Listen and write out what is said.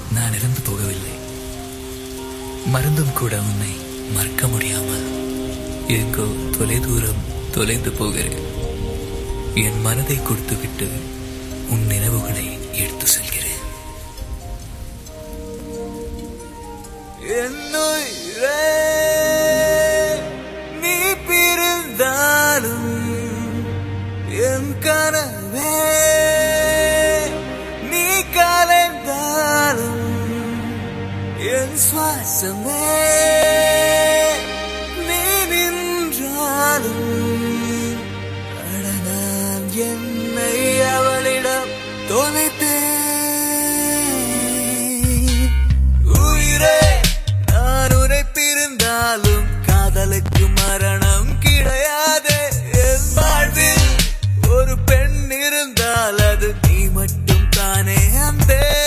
நான் இறந்து போகவில்லை மறந்தும் கூட உன்னை மறக்க முடியாமல் எங்கோ தொலைதூரம் தொலைந்து போகிறேன் என் மனதை கொடுத்துவிட்டு உன் நினைவுகளை எடுத்து செல்கிறேன் என்னுயிரே, நீ பிரிந்தாலும் என் கனவே நீ கலைந்தாலும் என் சுவாசமே நீ நின்றாலும் அட நான் என்னை அவளிடம் தொலைத்தேன் உயிரே நான் உன்னை பிரிந்தாலும் காதலுக்கு மரணம் கிடையாது என் வாழ்வில் ஒரு பெண் இருந்தால் அது நீ மட்டும் தானே அந்தே